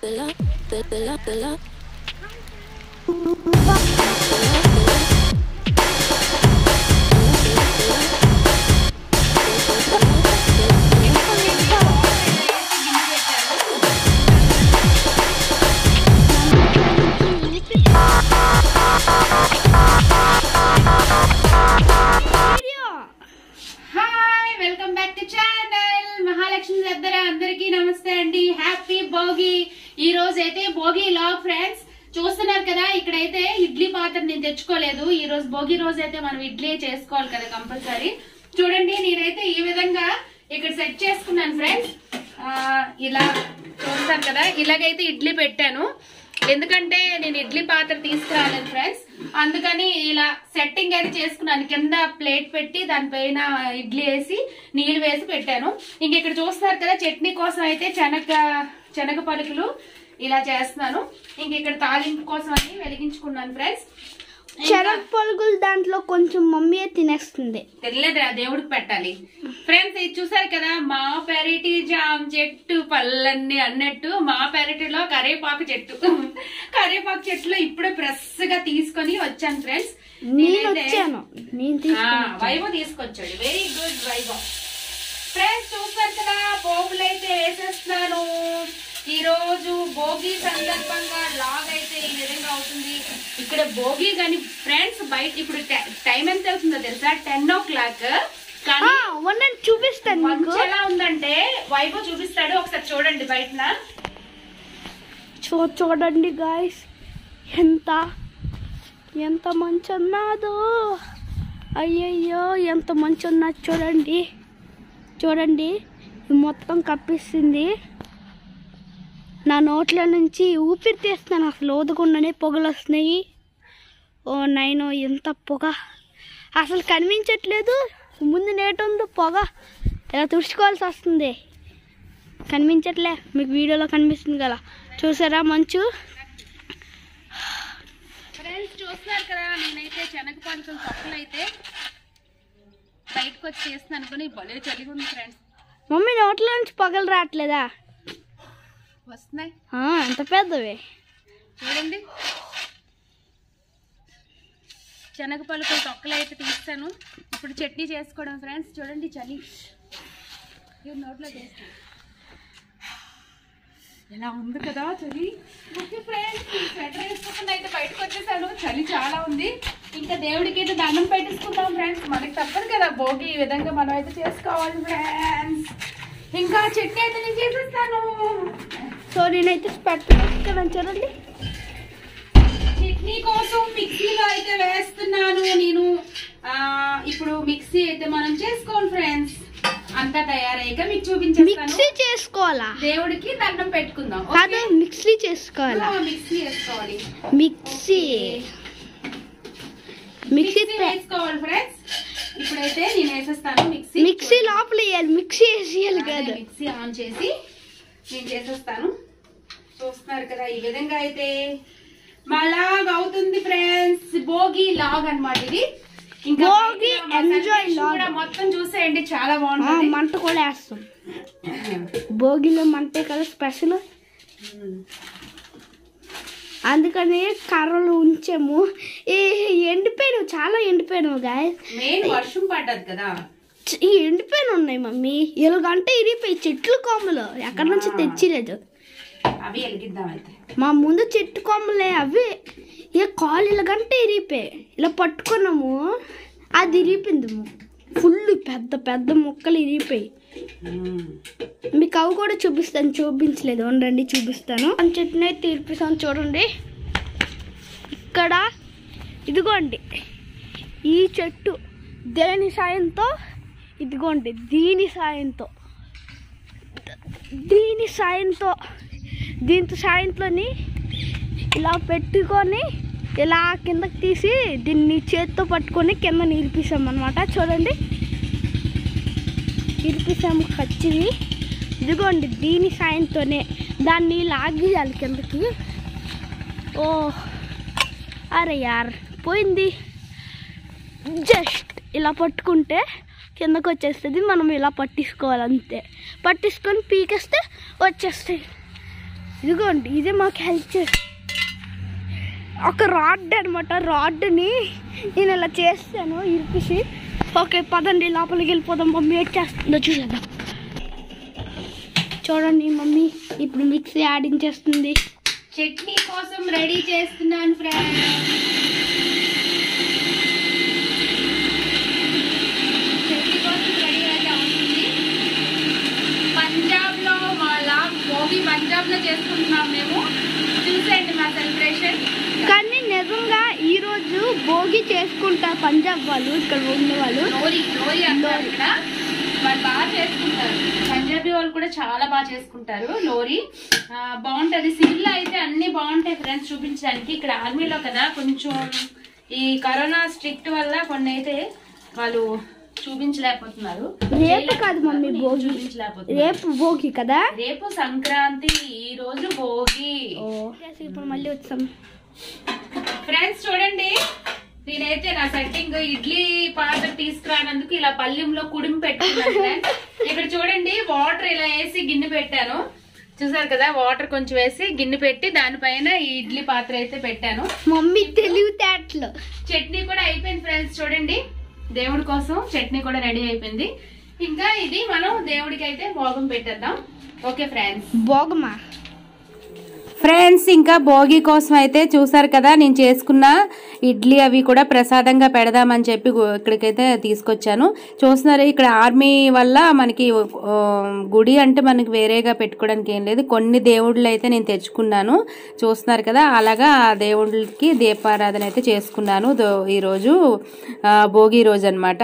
Hi welcome back to channel Mahalakshmi దగ్గర అందరికీ నమస్తే అండి హ్యాపీ భోగి ఈ రోజు అయితే భోగి లాగ్ ఫ్రెండ్స్ చూస్తున్నారు కదా ఇక్కడైతే ఇడ్లీ పాత్ర నేను తెచ్చుకోలేదు ఈ రోజు భోగి రోజు అయితే మనం ఇడ్లీ చేసుకోవాలి కదా కంపల్సరీ చూడండి నేనైతే ఈ విధంగా ఇక్కడ సెట్ చేసుకున్నాను ఫ్రెండ్స్ ఇలా చూస్తారు కదా ఇలాగైతే ఇడ్లీ పెట్టాను ఎందుకంటే నేను ఇడ్లీ పాత్ర తీసుకురాలేదు ఫ్రెండ్స్ అందుకని ఇలా సెట్టింగ్ అయితే చేసుకున్నాను కింద ప్లేట్ పెట్టి దానిపైన ఇడ్లీ వేసి నీళ్ళు వేసి పెట్టాను ఇంక ఇక్కడ చూస్తున్నారు కదా చట్నీ కోసం అయితే శనగ శనగ పలుకులు ఇలా చేస్తున్నాను ఇంక ఇక్కడ తాలింపు కోసం అని వెలిగించుకున్నాను ఫ్రెండ్స్ శరత్ పలుకులు దాంట్లో కొంచెం మమ్మీ తినేస్తుంది తెలియదురా దేవుడికి పెట్టాలి ఫ్రెండ్స్ ఇది చూసారు కదా మా పెరటి జామ్ చెట్టు పళ్ళన్నీ అన్నట్టు మా పెరటిలో కరేపాకు చెట్టు కరేపాకు చెట్టులో ఇప్పుడే ఫ్రెష్ గా తీసుకొని వచ్చాను ఫ్రెండ్స్ నేను వచ్చాను నేను ఆ, తీసుకున్నాను వైభవ్ తీసుకొచ్చాడు వెరీ గుడ్ వైభవ్ ఫ్రెండ్స్ చూస్తారు కదా పోగులు అయితే వేసేస్తున్నాను ఈ రోజు భోగి సందర్భంగా లాగ్ అయితే ఈ విధంగా అవుతుంది ఇక్కడ భోగి కానీ ఫ్రెండ్స్ బయట ఇప్పుడు టైం ఎంత అవుతుందో తెలుసా టెన్ ఓ క్లాక్ కానీ వండని చూపిస్తాను మీకు మంచు ఎలా ఉందంటే వైభవ్ చూపిస్తాడు ఒకసారి చూడండి బయటన చూ చూడండి గాయస్ ఎంత ఎంత మంచి ఉన్నదో అయ్యయ్యో ఎంత మంచి ఉన్నది చూడండి చూడండి ఇది మొత్తం కప్పిస్తుంది నా నోట్ల నుంచి ఊపిరి తీస్తాను అసలు ఊదకుండానే పొగలు వస్తున్నాయి ఓ నైను ఎంత పొగ అసలు కనిపించట్లేదు ముందు నేటుంది పొగ ఇలా తుడుచుకోవాల్సి వస్తుంది కనిపించట్లే మీకు వీడియోలో కనిపిస్తుంది కదా చూసారా మంచు ఫ్రెండ్స్ చూస్తున్నారు కదా నేనైతే శనగ పలుకుల తొక్కలు అయితే బయటకు వచ్చి చేస్తున్నాను అనుకుని భలే చలిగా ఉంది ఫ్రెండ్స్ మమ్మీ నోట్ల నుంచి పొగలు రావట్లేదా వస్తున్నాయి ఆ, ఎంత పెద్దవి చూడండి శనగ పలుకుల తొక్కలు అయితే తీస్తాను ఇప్పుడు చట్నీ చేసుకోవడం ఫ్రెండ్స్ చూడండి చలి ఇవి నోట్లో వేస్తాను ఎలా ఉంది కదా చలి ఓకే ఫ్రెండ్స్ స్వెటర్ వేసుకోకుండా అయితే బయటకు వచ్చేసాను చలి చాలా ఉంది ఇంకా దేవుడికి అయితే దండం పెట్టేసుకుంటాం ఫ్రెండ్స్ మనకి తప్పదు కదా భోగి ఈ విధంగా మనం అయితే చేసుకోవాలి ఫ్రెండ్స్ ఇంకా చట్నీ అయితే నేను చేసేస్తాను సో నేనైతే పెట్టాను చూడండి చట్నీ కోసం మిక్సీలో అయితే వేస్తున్నాను నేను ఆ, ఇప్పుడు మిక్సీ అయితే మనం చేసుకోవాలి ఫ్రెండ్స్ అంతా తయారయ్యాక మీకు చూపించేస్తాను మిక్సీ చేసుకోవాలా దేవుడికి దండం పెట్టుకుందాం కాదు ఓకే? మిక్సీ చేసుకోవాలా ఆ, మిక్సీ వేసుకోవాలి మిక్సీ మిక్సీ మిక్సీ వేసుకోవాలి ఫ్రెండ్స్ ఇప్పుడైతే నేను వేసేస్తాను మిక్సీ మిక్సీ లోపల వేయాలి మిక్సీ వేసేయాలి అదే కాదు మిక్సీ ఆన్ చేసి నేను చేసేస్తాను చూస్తున్నారు కదా ఈ విధంగా అయితే మలాగ్ అవుతుంది ఫ్రెండ్స్ భోగి లాగ్ అన్నమాట ఇది ఇంకా భోగి బయట మా enjoy celebration log. కూడా మొత్తం చూసేయండి చాలా ఆ, బాగుంటుంది మంట కూడా వేస్తాం భోగిలో మంటే కదా స్పెషల్ అందుకని కర్రలు ఉంచాము ఈ ఎండిపోయినవి చాలా ఎండిపోయినవి గాయ మెయిన్ వర్షం పడ్డది కదా ఈ ఎండిపోయిన ఉన్నాయి మమ్మీ ఇలాగంటే ఇరిగిపోయి చెట్లు కొమ్మలు ఎక్కడి నుంచి తెచ్చిలేదు అవి వెలిగిద్దాం అయితే మా ముందు చెట్టు కొమ్మలే అవి ఇక కాలు ఇలాగంటే ఇరిగిపోయాయి ఇలా పట్టుకున్నాము అది ఇరిగిపోయింది ఫుల్ పెద్ద పెద్ద ముక్కలు ఇరిగిపోయి మీకు అవి కూడా చూపిస్తాను చూపించలేదు ఉండండి చూపిస్తాను ఆ చెట్టుని అయితే తీర్పిస్తాను చూడండి ఇక్కడ ఇదిగోండి ఈ చెట్టు దేని సాయంతో ఇదిగోండి దీని సాయంతో దీని సాయంతో దీంతో సాయంతోని ఇలా పెట్టుకొని ఇలా కిందకి తీసి దీన్ని చేత్తో పట్టుకొని కింద నిలిపిస్తాం అనమాట చూడండి ఇరిపిస్తాము కచ్చివి ఇదిగోండి దీని సాయంతోనే దాన్ని లాగేయాలి కిందకి ఓ అరే యార్ పోయింది జస్ట్ ఇలా పట్టుకుంటే కిందకు వచ్చేస్తుంది మనం ఇలా పట్టించుకోవాలి అంతే పట్టించుకొని పీకేస్తే వచ్చేస్తాయి ఇదిగోండి ఇది మాకు హెల్ప్ చేస్తుంది ఒక రాడ్ అనమాట రాడ్ని నేను ఇలా చేస్తాను ఇరిపిసి ఓకే పదండి లోపలికి వెళ్ళిపోదాం మమ్మీ వచ్చేస్తుందో చూసేద్దాం చూడండి మమ్మీ ఇప్పుడు మిక్సీ ఆడించేస్తుంది చట్నీ కోసం రెడీ చేస్తున్నాను ఫ్రెండ్స్ చట్నీ కోసం రెడీ అయితే అవుతుంది పంజాబ్ లో వాళ్ళ భోగి పంజాబ్ లో చేసుకుంటున్నాం మేము చూసేయండి మా సెలబ్రేషన్ కానీ నిజంగా ఈరోజు భోగి చేసుకుంటారు పంజాబ్ వాళ్ళు ఇక్కడ ఉన్న వాళ్ళు లోరీ లోరీ అంటారు ఇక్కడ వాళ్ళు బాగా చేసుకుంటారు పంజాబీ వాళ్ళు కూడా చాలా బాగా చేసుకుంటారు లోరీ ఆ, బాగుంటది సివిల్ లో అయితే అన్ని బాగుంటాయి ఫ్రెండ్స్ చూపించడానికి ఇక్కడ ఆర్మీలో కదా కొంచెం ఈ కరోనా స్ట్రిక్ట్ వల్ల కొన్ని అయితే వాళ్ళు చూపించలేకపోతున్నారు రేపు కాదు మమ్మీ భోగి చూపించలేకపోతున్నారు రేపు భోగి కదా రేపు సంక్రాంతి ఈ రోజు భోగి ఇప్పుడు మళ్ళీ వచ్చాం ఫ్రెండ్స్ చూడండి నేనైతే నా సెట్టింగ్ ఇడ్లీ పాత్ర తీసుకురానందుకు ఇలా పల్లెంలో కుడిమి పెట్టుకున్నాను ఫ్రెండ్స్ ఇక్కడ చూడండి వాటర్ ఇలా వేసి గిన్నె పెట్టాను చూసారు కదా వాటర్ కొంచెం వేసి గిన్నె పెట్టి దానిపైన ఈ ఇడ్లీ పాత్ర అయితే పెట్టాను మమ్మీ తెలివితేటలు చట్నీ కూడా అయిపోయింది ఫ్రెండ్స్ చూడండి దేవుడి కోసం చట్నీ కూడా రెడీ అయిపోయింది ఇంకా ఇది మనం దేవుడికి అయితే భోగం పెట్టేద్దాం ఓకే ఫ్రెండ్స్ భోగమా ఫ్రెండ్స్ ఇంకా భోగి కోసం అయితే చూసారు కదా నేను చేసుకున్న ఇడ్లీ అవి కూడా ప్రసాదంగా పెడదామని చెప్పి గు- ఇక్కడికైతే తీసుకొచ్చాను చూస్తున్నారు ఇక్కడ ఆర్మీ వల్ల మనకి ఆ, గుడి అంటే మనకి వేరేగా పెట్టుకోవడానికి ఏం లేదు కొన్ని దేవుళ్ళు అయితే నేను తెచ్చుకున్నాను చూస్తున్నారు కదా అలాగా ఆ దేవుళ్ళకి దీపారాధన అయితే చేసుకున్నాను దో- ఈరోజు ఆ, భోగి రోజు అనమాట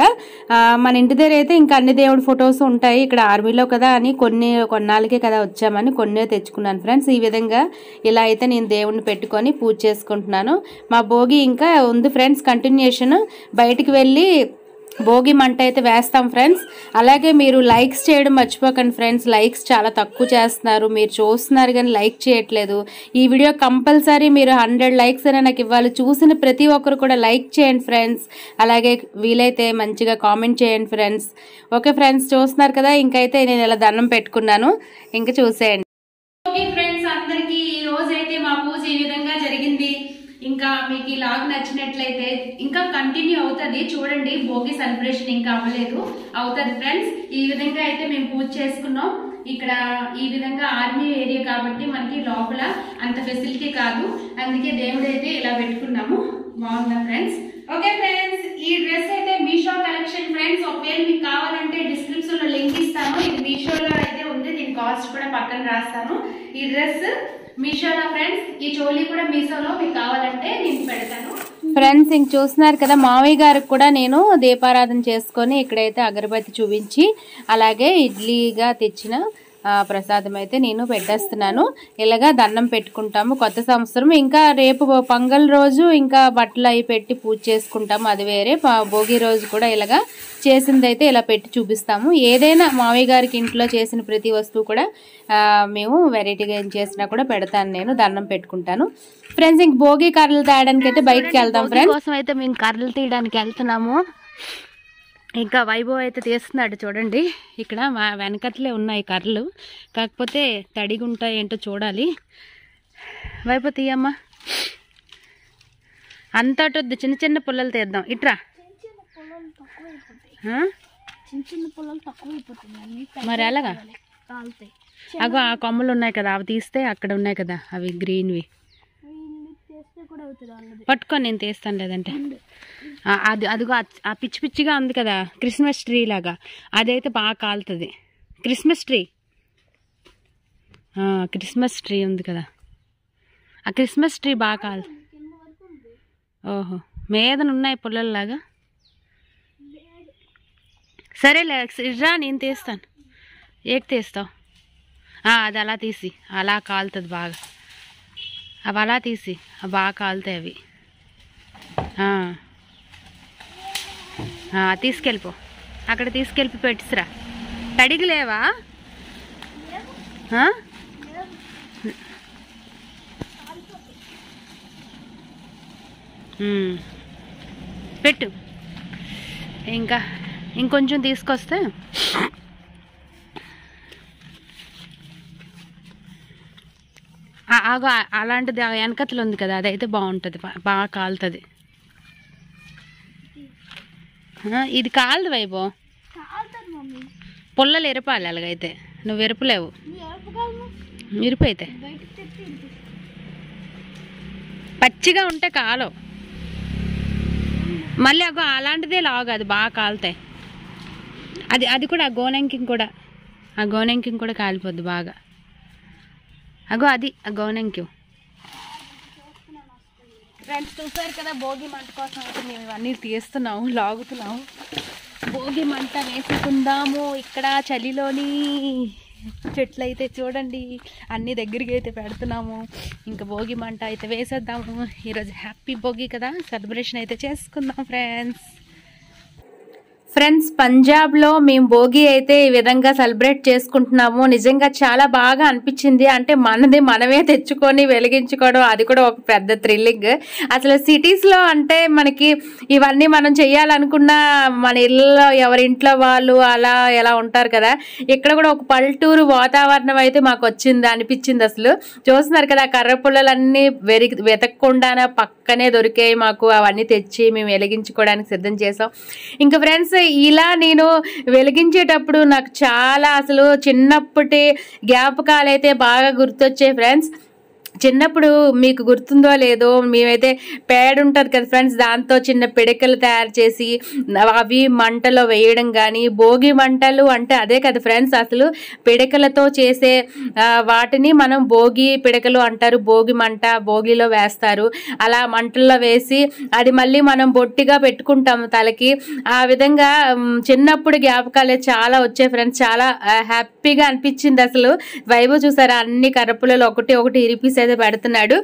మన ఇంటి దగ్గర అయితే ఇంకా అన్ని దేవుడి ఫొటోస్ ఉంటాయి ఇక్కడ ఆర్మీలో కదా అని కొన్ని కొన్నాళ్ళకే కదా వచ్చామని కొన్నే తెచ్చుకున్నాను ఫ్రెండ్స్ ఈ విధంగా ఇలా అయితే నేను దేవుడిని పెట్టుకొని పూజ చేసుకుంటున్నాను మా భోగి ఇంకా ఉంది ఫ్రెండ్స్ కంటిన్యూషన్ బయటికి వెళ్ళి భోగి మంట అయితే వేస్తాం ఫ్రెండ్స్ అలాగే మీరు లైక్స్ చేయడం మర్చిపోకండి ఫ్రెండ్స్ లైక్స్ చాలా తక్కువ చేస్తున్నారు మీరు చూస్తున్నారు కానీ లైక్ చేయట్లేదు ఈ వీడియో కంపల్సరీ మీరు హండ్రెడ్ లైక్స్ అయినా నాకు ఇవ్వాలి చూసిన ప్రతి ఒక్కరు కూడా లైక్ చేయండి ఫ్రెండ్స్ అలాగే వీలైతే మంచిగా కామెంట్ చేయండి ఫ్రెండ్స్ ఓకే ఫ్రెండ్స్ చూస్తున్నారు కదా ఇంకైతే నేను ఇలా దండం పెట్టుకున్నాను ఇంకా చూసేయండి ఓకే ఫ్రెండ్స్ అందరికి ఈ రోజు అయితే మా పూజ ఈ విధంగా జరిగింది ఇంకా మీకు ఈ లాగ్ నచ్చినట్లయితే ఇంకా కంటిన్యూ అవుతుంది చూడండి భోగి సెలబ్రేషన్ ఇంకా అవ్వలేదు అవుతుంది ఫ్రెండ్స్ ఈ విధంగా అయితే మేము పూజ చేసుకున్నాం ఇక్కడ ఈ విధంగా ఆర్మీ ఏరియా కాబట్టి మనకి లోపల అంత ఫెసిలిటీ కాదు అందుకే దేవుడు అయితే ఇలా పెట్టుకున్నాము బాగుందా ఫ్రెండ్స్ ఓకే ఫ్రెండ్స్ ఈ డ్రెస్ అయితే మీషో కలెక్షన్ ఫ్రెండ్స్ ఒకవేళ మీకు కావాలంటే డిస్క్రిప్షన్ లో లింక్ ఇస్తాను ఇది మీషోలో అయితే ఉంది దీని కాస్ట్ కూడా పక్కన రాస్తాను ఈ డ్రెస్ మీషోలో ఫ్రెండ్స్ ఈ చోలీ కూడా మీషోలో మీకు కావాలంటే నేను పెడతాను ఫ్రెండ్స్ ఇంక చూస్తున్నారు కదా మావయ్య గారికి కూడా నేను దీపారాధన చేసుకొని ఇక్కడైతే అగరబత్తి చూపించి అలాగే ఇడ్లీగా తెచ్చిన ఆ, ప్రసాదం అయితే నేను పెట్టేస్తున్నాను ఇలాగా దండం పెట్టుకుంటాము కొత్త సంవత్సరం ఇంకా రేపు పొంగల్ రోజు ఇంకా బట్టలు అవి పెట్టి పూజ చేసుకుంటాము అది వేరే ప- భోగి రోజు కూడా ఇలాగా చేసింది అయితే ఇలా పెట్టి చూపిస్తాము ఏదైనా మావయ్య గారికి ఇంట్లో చేసిన ప్రతి వస్తువు కూడా ఆ, మేము వెరైటీగా ఏం చేసినా కూడా పెడతాను నేను దండం పెట్టుకుంటాను ఫ్రెండ్స్ ఇంక భోగి కర్రలు తేయడానికి అయితే బయటకు వెళ్దాం ఫ్రెండ్స్ కోసం అయితే మేము కర్రలు తీయడానికి వెళ్తున్నాము ఇంకా వైభవ్ అయితే తీస్తున్నాడు చూడండి ఇక్కడ మా వెనకట్లే ఉన్నాయి కర్రలు కాకపోతే తడిగా ఉంటాయి ఏంటో చూడాలి వైభవ్ తీయమ్మా అంతటొద్దు చిన్న చిన్న పుల్లలు తీద్దాం ఇట్రా ఆ? చిన్న చిన్న పొలాలు తక్కువ అయిపోతుంది మరి ఎలాగా కాలుతాయి అగో ఆ కొమ్మలు ఉన్నాయి కదా అవి తీస్తే అక్కడ ఉన్నాయి కదా అవి గ్రీన్వి చేస్తే కూడా అవుతుంది వాళ్ళది పట్టుకొని నేను తీస్తాను లేదంటే ఆ, అది అదిగో ఆ- ఆ పిచ్చి పిచ్చిగా ఉంది కదా క్రిస్మస్ ట్రీ లాగా అదైతే బాగా కాలుతుంది క్రిస్మస్ ట్రీ ఆ, క్రిస్మస్ ట్రీ ఉంది కదా ఆ క్రిస్మస్ ట్రీ బాగా కాలు ఓహో మీదన ఉన్నాయి పుల్లల్లాగా సరేలే రా నేను తీస్తాను ఏకి తీస్తావు ఆ, అది అలా తీసి అలా కాలుతుంది బాగా అవి అలా తీసి అవి బాగా కాలుతాయి అవి ఆ. ఆ, తీసుకెళ్ళిపో అక్కడ తీసుకెళ్ళి పెట్టిసిరా తడిగి లేవా ఆ? ఉమ్. పెట్టు ఇంకా ఇంకొంచెం తీసుకొస్తే ఆగో ఆ- అలాంటిది ఆ వెనకతలు ఉంది కదా అదైతే బాగుంటుంది బా- బాగా కాలుతుంది ఆ, ఇది కాలదు వైభవ్ కాలుతుంది మమ్మీ పుల్లలు ఎరపాలి అలాగైతే నువ్వు ఎరపలేవు నీ ఎరపగలను ఇరిపైతే బయటకు తెచ్చి ఇంటికి. పచ్చిగా ఉంటే కాలు మళ్ళీ అగో అలాంటిదే లాగు అది బాగా కాలుతాయి అది అది కూడా ఆ గోనెంకింగ్ కూడా ఆ గోనెంకింగ్ కూడా కాలిపోద్ది బాగా అగో అది ఆ గోనెంక్యం ఫ్రెండ్స్ చూసారు కదా భోగి మంట కోసం అయితే మేము ఇవన్నీ తీస్తున్నాము లాగుతున్నాము భోగి మంట వేసుకుందాము ఇక్కడ చలిలోని చెట్లు అయితే చూడండి అన్ని దగ్గరికి అయితే పెడుతున్నాము ఇంకా భోగి మంట అయితే వేసేద్దాము ఈరోజు హ్యాపీ భోగి కదా సెలబ్రేషన్ అయితే చేసుకుందాం ఫ్రెండ్స్ ఫ్రెండ్స్ పంజాబ్లో మేము భోగి అయితే ఈ విధంగా సెలబ్రేట్ చేసుకుంటున్నాము నిజంగా చాలా బాగా అనిపించింది అంటే మనది మనమే తెచ్చుకొని వెలిగించుకోవడం అది కూడా ఒక పెద్ద థ్రిల్లింగ్ అసలు సిటీస్లో అంటే మనకి ఇవన్నీ మనం చేయాలనుకున్న మన ఇళ్ళలో ఎవరి ఇంట్లో వాళ్ళు అలా ఎలా ఉంటారు కదా ఇక్కడ కూడా ఒక పల్లెటూరు వాతావరణం అయితే మాకు వచ్చింది అనిపించింది అసలు చూస్తున్నారు కదా ఆ కర్ర పుల్లలన్నీ వెరి వెతకకుండానే పక్కనే దొరికాయి మాకు అవన్నీ తెచ్చి మేము వెలిగించుకోవడానికి సిద్ధం చేసాం ఇంకా ఫ్రెండ్స్ ఇలా నేను వెలిగించేటప్పుడు నాకు చాలా అసలు చిన్నప్పటి జ్ఞాపకాలు అయితే బాగా గుర్తొచ్చాయి ఫ్రెండ్స్ చిన్నప్పుడు మీకు గుర్తుందో లేదో మేమైతే పేడ ఉంటుంది కదా ఫ్రెండ్స్ దాంతో చిన్న పిడకలు తయారు చేసి అవి మంటలో వేయడం కానీ భోగి మంటలు అంటే అదే కదా ఫ్రెండ్స్ అసలు పిడకలతో చేసే ఆ, వాటిని మనం భోగి పిడకలు అంటారు భోగి మంట భోగిలో వేస్తారు అలా మంటల్లో వేసి అది మళ్ళీ మనం బొట్టిగా పెట్టుకుంటాము తలకి ఆ విధంగా ఉమ్, చిన్నప్పుడు జ్ఞాపకాలే చాలా వచ్చాయి ఫ్రెండ్స్ చాలా ఆ, హ్యాపీగా అనిపించింది అసలు వైభవ్ చూసారా అన్ని కర్రపులలో ఒకటి ఒకటి ఇరిపీస్ అయితే పెడుతున్నాడు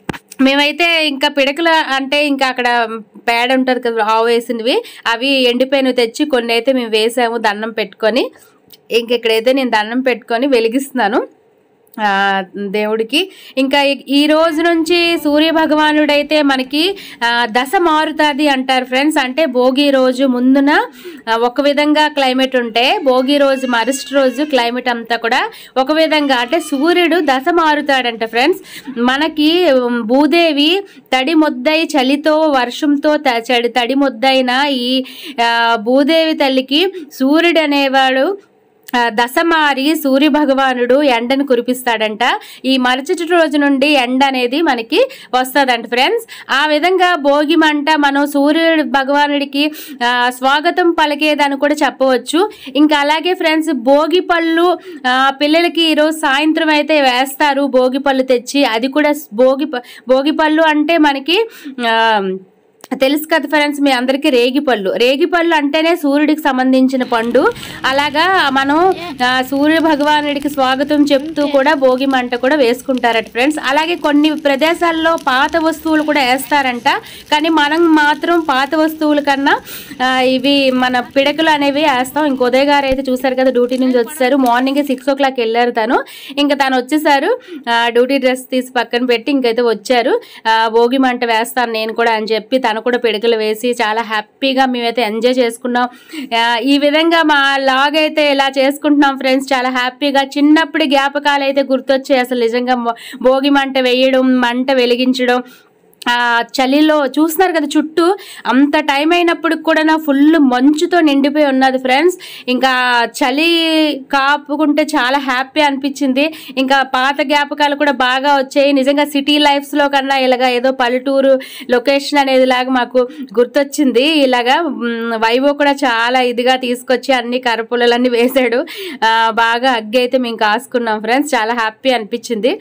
మేమైతే ఇంకా పిడకలు అంటే ఇంకా అక్కడ పేడ ఉంటుంది కదా ఆవు వేసినవి అవి ఎండిపోయినవి తెచ్చి కొన్ని అయితే మేము వేసాము దండం పెట్టుకొని ఇంక ఇక్కడైతే నేను దండం పెట్టుకొని వెలిగిస్తున్నాను ఆ, దేవుడికి ఇంకా ఈ- ఈ రోజు నుంచి సూర్య భగవానుడైతే మనకి ఆ, దశ మారుతుంది అంటారు ఫ్రెండ్స్ అంటే భోగి రోజు ముందున ఆ, ఒక విధంగా క్లైమేట్ ఉంటే భోగి రోజు మరుసటి రోజు క్లైమేట్ అంతా కూడా ఒక విధంగా అంటే సూర్యుడు దశ మారుతాడంట ఫ్రెండ్స్ మనకి ఉమ్, భూదేవి తడి ముద్దై చలితో వర్షంతో త- చడి తడి ముద్దైన ఈ ఆ, భూదేవి తల్లికి సూర్యుడు అనేవాడు ఆ, దశ మారి సూర్య భగవానుడు ఎండను కురిపిస్తాడంట ఈ మరుసటి రోజు నుండి ఎండ అనేది మనకి వస్తుందంట ఫ్రెండ్స్ ఆ విధంగా భోగి మంట మనం సూర్యుడు భగవానుడికి ఆ, స్వాగతం పలికేదని కూడా చెప్పవచ్చు ఇంకా అలాగే ఫ్రెండ్స్ భోగి పళ్ళు ఆ, పిల్లలకి ఈరోజు సాయంత్రం అయితే వేస్తారు భోగి పళ్ళు తెచ్చి అది కూడా భోగి ప- భోగి పళ్ళు అంటే మనకి ఆ, తెలుసు కదా ఫ్రెండ్స్ మీ అందరికీ రేగిపళ్ళు రేగిపళ్ళు అంటేనే సూర్యుడికి సంబంధించిన పండు అలాగా మనం ఆ, సూర్య భగవానుడికి స్వాగతం చెప్తూ కూడా భోగి మంట కూడా వేసుకుంటారట ఫ్రెండ్స్ అలాగే కొన్ని ప్రదేశాల్లో పాత వస్తువులు కూడా వేస్తారంట కానీ మనం మాత్రం పాత వస్తువుల కన్నా ఆ, ఇవి మన పిడకలు అనేవి వేస్తాం ఇంక ఉదయ్ గారు అయితే చూసారు కదా డ్యూటీ నుంచి వచ్చేసారు మార్నింగ్ సిక్స్ ఓ క్లాక్ వెళ్ళారు తను ఇంకా తను వచ్చేసారు ఆ, డ్యూటీ డ్రెస్ తీసి పక్కన పెట్టి ఇంకైతే వచ్చారు ఆ, భోగి మంట వేస్తాను నేను కూడా అని చెప్పి తను కూడా పిడకలు వేసి చాలా హ్యాపీగా మేమైతే ఎంజాయ్ చేసుకున్నాం ఆ, ఈ విధంగా మా లాగ్ అయితే ఇలా చేసుకుంటున్నాం ఫ్రెండ్స్ చాలా హ్యాపీగా చిన్నప్పుడు జ్ఞాపకాలు అయితే గుర్తొచ్చాయి అసలు నిజంగా మొ- భోగి మంట వేయడం మంట వెలిగించడం ఆ చలిలో చూస్తున్నారు కదా చుట్టూ అంత టైం అయినప్పుడు కూడా నా ఫుల్ మంచుతో నిండిపోయి ఉన్నది ఫ్రెండ్స్ ఇంకా చలి కాపుకుంటే చాలా హ్యాపీ అనిపించింది ఇంకా పాత జ్ఞాపకాలు కూడా బాగా వచ్చాయి నిజంగా సిటీ లైఫ్స్లో కన్నా ఇలాగా ఏదో పల్లెటూరు లొకేషన్ అనేది లాగా మాకు గుర్తొచ్చింది ఇలాగా మ్, వైభవ్ కూడా చాలా ఇదిగా తీసుకొచ్చి అన్ని కరపులలన్నీ వేశాడు ఆ, బాగా అగ్గి అయితే మేము కాసుకున్నాం ఫ్రెండ్స్ చాలా హ్యాపీ అనిపించింది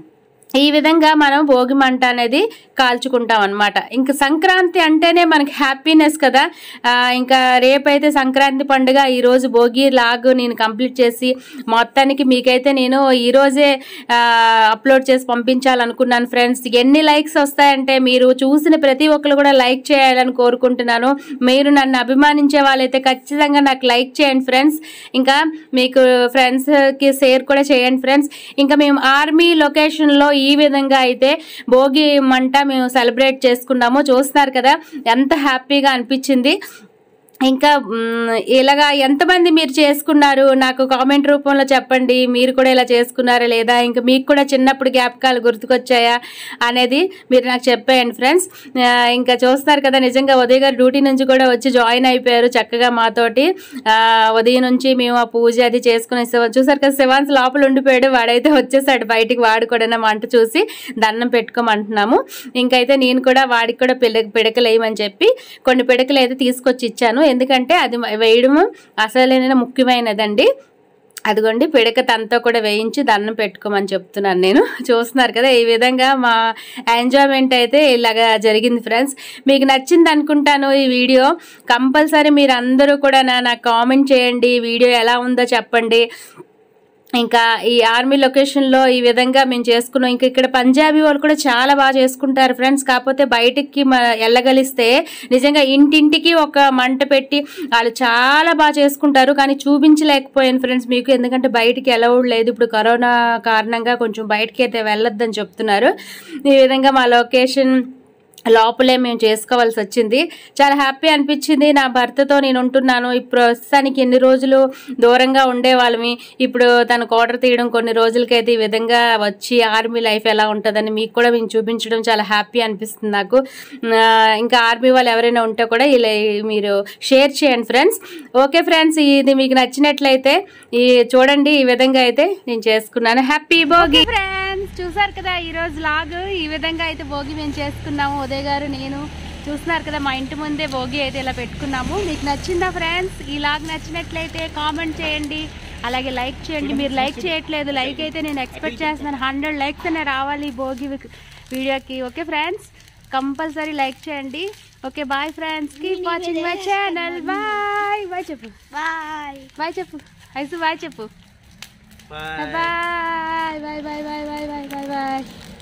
ఈ విధంగా మనం భోగి మంట అనేది కాల్చుకుంటాం అనమాట ఇంకా సంక్రాంతి అంటేనే మనకి హ్యాపీనెస్ కదా ఆ, ఇంకా రేపైతే సంక్రాంతి పండుగ ఈరోజు భోగి లాగ్ నేను కంప్లీట్ చేసి మొత్తానికి మీకైతే నేను ఈరోజే అప్లోడ్ చేసి పంపించాలనుకున్నాను ఫ్రెండ్స్ ఎన్ని లైక్స్ వస్తాయంటే మీరు చూసిన ప్రతి ఒక్కరు కూడా లైక్ చేయాలని కోరుకుంటున్నాను మీరు నన్ను అభిమానించే వాళ్ళైతే ఖచ్చితంగా నాకు లైక్ చేయండి ఫ్రెండ్స్ ఇంకా మీకు ఫ్రెండ్స్కి షేర్ కూడా చేయండి ఫ్రెండ్స్ ఇంకా మేము ఆర్మీ లొకేషన్లో ఈ విధంగా అయితే భోగి మంట మేము సెలబ్రేట్ చేసుకున్నాము చూస్తున్నారు కదా ఎంత హ్యాపీగా అనిపించింది ఇంకా మ్, ఇలాగా ఎంతమంది మీరు చేసుకున్నారు నాకు కామెంట్ రూపంలో చెప్పండి మీరు కూడా ఇలా చేసుకున్నారా లేదా ఇంకా మీకు కూడా చిన్నప్పుడు జ్ఞాపకాలు గుర్తుకొచ్చాయా అనేది మీరు నాకు చెప్పేయండి ఫ్రెండ్స్ ఆ, ఇంకా చూస్తున్నారు కదా నిజంగా ఉదయ్ గారు డ్యూటీ నుంచి కూడా వచ్చి జాయిన్ అయిపోయారు చక్కగా మాతోటి ఆ, ఉదయం నుంచి మేము ఆ పూజ అది చేసుకుని శివ చూసారు కదా శివాన్స్ లోపల ఉండిపోయాడు వాడైతే వచ్చేసాడు బయటికి వాడు కూడా నా మంట చూసి దండం పెట్టుకోమంటున్నాము ఇంకైతే నేను కూడా వాడికి కూడా పిడ పిడకలు వేయమని చెప్పి కొన్ని పిడకలు అయితే తీసుకొచ్చి ఇచ్చాను ఎందుకంటే అది వేయడము అసలైన ముఖ్యమైనదండి అదిగోండి పిడక తనతో కూడా వేయించి దండం పెట్టుకోమని చెప్తున్నాను నేను చూస్తున్నారు కదా ఈ విధంగా మా ఎంజాయ్మెంట్ అయితే ఇలాగా జరిగింది ఫ్రెండ్స్ మీకు నచ్చింది అనుకుంటాను ఈ వీడియో కంపల్సరీ మీరు అందరూ కూడా నా నాకు కామెంట్ చేయండి ఈ వీడియో ఎలా ఉందో చెప్పండి ఇంకా ఈ ఆర్మీ లొకేషన్లో ఈ విధంగా మేము చేసుకున్నాం ఇంకా ఇక్కడ పంజాబీ వాళ్ళు కూడా చాలా బాగా చేసుకుంటారు ఫ్రెండ్స్ కాకపోతే బయటికి మ- వెళ్ళగలిస్తే నిజంగా ఇంటింటికి ఒక మంట పెట్టి వాళ్ళు చాలా బాగా చేసుకుంటారు కానీ చూపించలేకపోయాను ఫ్రెండ్స్ మీకు ఎందుకంటే బయటికి ఎలవుడు లేదు ఇప్పుడు కరోనా కారణంగా కొంచెం బయటికి అయితే వెళ్ళొద్దని చెప్తున్నారు ఈ విధంగా మా లొకేషన్ లోపలే మేము చేసుకోవాల్సి వచ్చింది చాలా హ్యాపీ అనిపించింది నా భర్తతో నేను ఉంటున్నాను ఇప్పుడు ప్రస్తుతానికి ఎన్ని రోజులు దూరంగా ఉండేవాళ్ళమి ఇప్పుడు తన కోటర్ తీయడం కొన్ని రోజులకైతే ఈ విధంగా వచ్చి ఆర్మీ లైఫ్ ఎలా ఉంటుందని మీకు కూడా మేము చూపించడం చాలా హ్యాపీ అనిపిస్తుంది నాకు ఆ, ఇంకా ఆర్మీ వాళ్ళు ఎవరైనా ఉంటే కూడా ఇలా మీరు షేర్ చేయండి ఫ్రెండ్స్ ఓకే ఫ్రెండ్స్ ఇది మీకు నచ్చినట్లయితే ఈ చూడండి ఈ విధంగా అయితే నేను చేసుకున్నాను హ్యాపీ భోగి ఫ్రెండ్స్ చూసారు కదా ఈ రోజు లాగ్ ఈ విధంగా అయితే భోగి మేము చేసుకున్నాము ఉదయ్ గారు నేను చూస్తున్నారు కదా మా ఇంటి ముందే భోగి అయితే ఇలా పెట్టుకున్నాము మీకు నచ్చిందా ఫ్రెండ్స్ ఈ లాగ్ నచ్చినట్లయితే కామెంట్ చేయండి అలాగే లైక్ చేయండి మీరు లైక్ చేయట్లేదు లైక్ అయితే నేను ఎక్స్పెక్ట్ చేస్తున్నాను హండ్రెడ్ లైక్స్ అనే రావాలి ఈ భోగి వి- వీడియోకి ఓకే ఫ్రెండ్స్ కంపల్సరీ లైక్ చేయండి okay bye friends keep watching my channel bye bye చెప్పు బాయ్ బాయ్ చెప్పు ఐసు బాయ్ చెప్పు bye bye bye bye bye bye bye bye bye